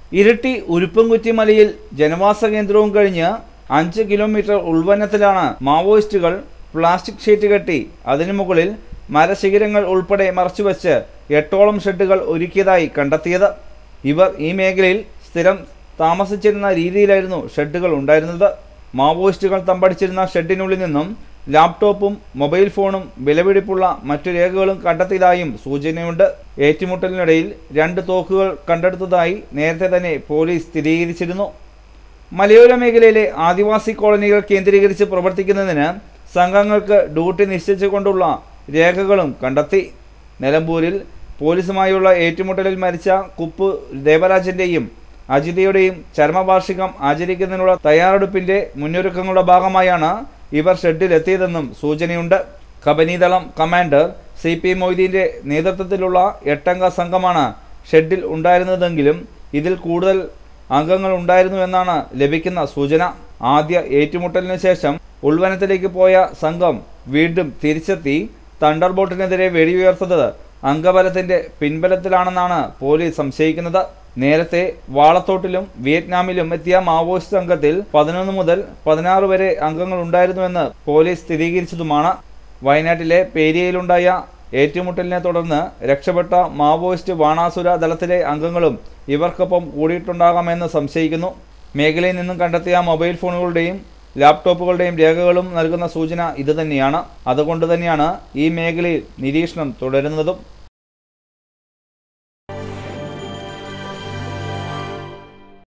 ഇരട്ടി ഉരുപ്പൻകുറ്റി മലയിൽ ജനവാസ കേന്ദ്രവും കഴിഞ്ഞ് അഞ്ച് കിലോമീറ്റർ ഉൾവനത്തിലാണ് മാവോയിസ്റ്റുകൾ പ്ലാസ്റ്റിക് ഷീറ്റ് കെട്ടി അതിനു മുകളിൽ മരശിഖരങ്ങൾ ഉൾപ്പെടെ മറച്ചുവെച്ച് എട്ടോളം ഷെഡുകൾ ഒരുക്കിയതായി കണ്ടെത്തിയത് ഇവർ ഈ മേഖലയിൽ സ്ഥിരം താമസിച്ചിരുന്ന രീതിയിലായിരുന്നു ഷെഡുകൾ ഉണ്ടായിരുന്നത് മാവോയിസ്റ്റുകൾ തമ്പടിച്ചിരുന്ന ഷെഡിനുള്ളിൽ നിന്നും ലാപ്ടോപ്പും മൊബൈൽ ഫോണും വിലപിടിപ്പുള്ള മറ്റു രേഖകളും കണ്ടെത്തിയതായും സൂചനയുണ്ട് ഏറ്റുമുട്ടലിനിടയിൽ രണ്ട് തോക്കുകൾ കണ്ടെടുത്തതായി നേരത്തെ തന്നെ പോലീസ് സ്ഥിരീകരിച്ചിരുന്നു മലയോര മേഖലയിലെ ആദിവാസി കോളനികൾ കേന്ദ്രീകരിച്ച് പ്രവർത്തിക്കുന്നതിന് സംഘങ്ങൾക്ക് ഡ്യൂട്ടി നിശ്ചയിച്ചുകൊണ്ടുള്ള രേഖകളും കണ്ടെത്തി നിലമ്പൂരിൽ പോലീസുമായുള്ള ഏറ്റുമുട്ടലിൽ മരിച്ച കുപ്പ് ദേവരാജന്റെയും അജിതയുടെയും ചരമവാർഷികം ആചരിക്കുന്നതിനുള്ള തയ്യാറെടുപ്പിന്റെ മുന്നൊരുക്കങ്ങളുടെ ഭാഗമായാണ് ഇവർ ഷെഡിലെത്തിയതെന്നും സൂചനയുണ്ട് കബനീദളം കമാൻഡർ സി പി മൊയ്തീന്റെ നേതൃത്വത്തിലുള്ള എട്ടംഗ സംഘമാണ് ഷെഡിൽ ഉണ്ടായിരുന്നതെങ്കിലും ഇതിൽ കൂടുതൽ അംഗങ്ങൾ ഉണ്ടായിരുന്നു എന്നാണ് ലഭിക്കുന്ന സൂചന ആദ്യ ഏറ്റുമുട്ടലിന് ശേഷം ഉൾവനത്തിലേക്ക് പോയ സംഘം വീണ്ടും തിരിച്ചെത്തി തണ്ടർ ബോട്ടിനെതിരെ വെടിയുയർത്തത് അംഗബലത്തിന്റെ പിൻബലത്തിലാണെന്നാണ് പോലീസ് സംശയിക്കുന്നത് നേരത്തെ വാളത്തോട്ടിലും വിയറ്റ്നാമിലും എത്തിയ മാവോയിസ്റ്റ് സംഘത്തിൽ പതിനൊന്ന് മുതൽ പതിനാറ് വരെ അംഗങ്ങൾ ഉണ്ടായിരുന്നുവെന്ന് പോലീസ് സ്ഥിരീകരിച്ചതുമാണ് വയനാട്ടിലെ പേരിയയിലുണ്ടായ ഏറ്റുമുട്ടലിനെ തുടർന്ന് രക്ഷപ്പെട്ട മാവോയിസ്റ്റ് ബാണാസുര ദളത്തിലെ അംഗങ്ങളും ഇവർക്കൊപ്പം കൂടിയിട്ടുണ്ടാകാമെന്ന് സംശയിക്കുന്നു മേഖലയിൽ നിന്നും കണ്ടെത്തിയ മൊബൈൽ ഫോണുകളുടെയും ലാപ്ടോപ്പുകളുടെയും രേഖകളും നൽകുന്ന സൂചന ഇതുതന്നെയാണ് അതുകൊണ്ട് തന്നെയാണ് ഈ മേഖലയിൽ നിരീക്ഷണം തുടരുന്നതും